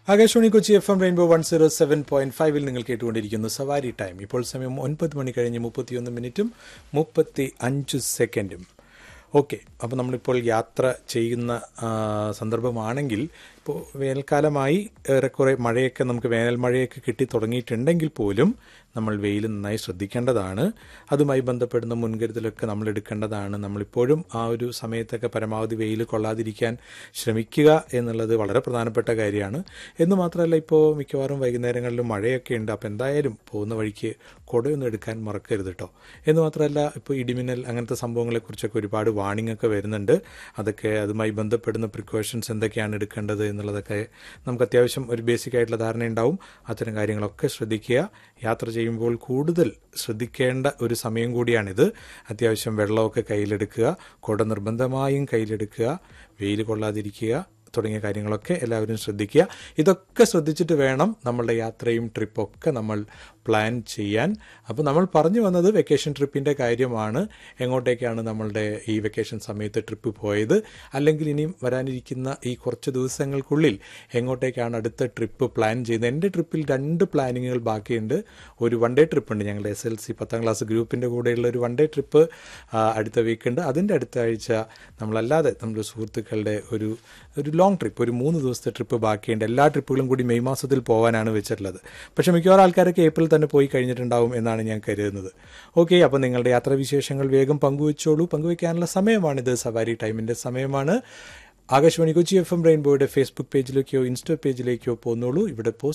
Akashvani Kochi F M rainbow one zero seven point ഫൈവിൽ നിങ്ങൾ കേട്ടുകൊണ്ടിരിക്കുന്നു സവാരി ടൈം ഇപ്പോൾ സമയം ഒൻപത് മണി കഴിഞ്ഞ് മുപ്പത്തിയൊന്ന് മിനിറ്റും മുപ്പത്തി അഞ്ച് സെക്കൻഡും ഓക്കെ അപ്പോൾ നമ്മളിപ്പോൾ യാത്ര ചെയ്യുന്ന ആ, സന്ദർഭമാണെങ്കിൽ ഇപ്പോൾ വേനൽക്കാലമായി ഏറെക്കുറെ മഴയൊക്കെ നമുക്ക് വേനൽ മഴയൊക്കെ കിട്ടി തുടങ്ങിയിട്ടുണ്ടെങ്കിൽ പോലും നമ്മൾ വെയിൽ നന്നായി ശ്രദ്ധിക്കേണ്ടതാണ് അതുമായി ബന്ധപ്പെടുന്ന മുൻകരുതലൊക്കെ നമ്മൾ എടുക്കേണ്ടതാണ് നമ്മളിപ്പോഴും ആ ഒരു സമയത്തൊക്കെ പരമാവധി വെയിൽ കൊള്ളാതിരിക്കാൻ ശ്രമിക്കുക എന്നുള്ളത് വളരെ പ്രധാനപ്പെട്ട കാര്യമാണ് എന്ന് മാത്രമല്ല ഇപ്പോൾ മിക്കവാറും വൈകുന്നേരങ്ങളിലും മഴയൊക്കെ ഉണ്ട് അപ്പോൾ എന്തായാലും പോകുന്ന വഴിക്ക് കുടയൊന്നും എടുക്കാൻ മറക്കരുത് കേട്ടോ എന്ന് മാത്രമല്ല ഇപ്പോൾ ഇടിമിന്നൽ അങ്ങനത്തെ സംഭവങ്ങളെക്കുറിച്ചൊക്കെ ഒരുപാട് വാണിംഗ് ഒക്കെ വരുന്നുണ്ട് അതൊക്കെ അതുമായി ബന്ധപ്പെടുന്ന പ്രിക്കോഷൻസ് എന്തൊക്കെയാണ് എടുക്കേണ്ടത് എന്നുള്ളതൊക്കെ നമുക്ക് അത്യാവശ്യം ഒരു ബേസിക് ആയിട്ടുള്ള ധാരണ ഉണ്ടാവും അത്തരം കാര്യങ്ങളൊക്കെ ശ്രദ്ധിക്കുക യാത്ര ചെയ്യുമ്പോൾ കൂടുതൽ ശ്രദ്ധിക്കേണ്ട ഒരു സമയം കൂടിയാണിത് അത്യാവശ്യം വെള്ളമൊക്കെ കയ്യിലെടുക്കുക കുട നിർബന്ധമായും കയ്യിലെടുക്കുക വെയിൽ കൊള്ളാതിരിക്കുക തുടങ്ങിയ കാര്യങ്ങളൊക്കെ എല്ലാവരും ശ്രദ്ധിക്കുക ഇതൊക്കെ ശ്രദ്ധിച്ചിട്ട് വേണം നമ്മളുടെ യാത്രയും ട്രിപ്പൊക്കെ നമ്മൾ പ്ലാൻ ചെയ്യാൻ അപ്പോൾ നമ്മൾ പറഞ്ഞു വന്നത് വെക്കേഷൻ ട്രിപ്പിൻ്റെ കാര്യമാണ് എങ്ങോട്ടേക്കാണ് നമ്മളുടെ ഈ വെക്കേഷൻ സമയത്ത് ട്രിപ്പ് പോയത് അല്ലെങ്കിൽ ഇനിയും വരാനിരിക്കുന്ന ഈ കുറച്ച് ദിവസങ്ങൾക്കുള്ളിൽ എങ്ങോട്ടേക്കാണ് അടുത്ത ട്രിപ്പ് പ്ലാൻ ചെയ്യുന്നത് എൻ്റെ ട്രിപ്പിൽ രണ്ട് പ്ലാനിങ്ങുകൾ ബാക്കിയുണ്ട് ഒരു വൺ ഡേ ട്രിപ്പ് ഉണ്ട് ഞങ്ങളുടെ എസ് എൽ സി പത്താം ക്ലാസ് ഗ്രൂപ്പിൻ്റെ കൂടെയുള്ള ഒരു വൺ ഡേ ട്രിപ്പ് അടുത്ത വീക്ക് ഉണ്ട് അതിൻ്റെ അടുത്ത ആഴ്ച നമ്മളല്ലാതെ നമ്മുടെ സുഹൃത്തുക്കളുടെ ഒരു ഒരു ലോങ് ട്രിപ്പ് ഒരു മൂന്ന് ദിവസത്തെ ട്രിപ്പ് ബാക്കിയുണ്ട് എല്ലാ ട്രിപ്പുകളും കൂടി മെയ് മാസത്തിൽ പോകാനാണ് വെച്ചിട്ടുള്ളത് പക്ഷേ മിക്കവാറും ആൾക്കാരൊക്കെ ഏപ്രിൽ തന്നെ പോയി കഴിഞ്ഞിട്ടുണ്ടാവും എന്നാണ് ഞാൻ കരുതുന്നത് ഓക്കെ അപ്പോൾ നിങ്ങളുടെ യാത്രാവിശേഷങ്ങൾ വേഗം പങ്കുവെച്ചോളൂ പങ്കുവെക്കാനുള്ള സമയമാണിത് സവാരി ടൈമിൻ്റെ സമയമാണ് ആകാശവാണി കൊച്ചി എഫ് എം റെയിൻബോയുടെ ഫേസ്ബുക്ക് പേജിലേക്കോ ഇൻസ്റ്റ പേജിലേക്കോ പോന്നോളൂ ഇവിടെ പോസ്റ്റ്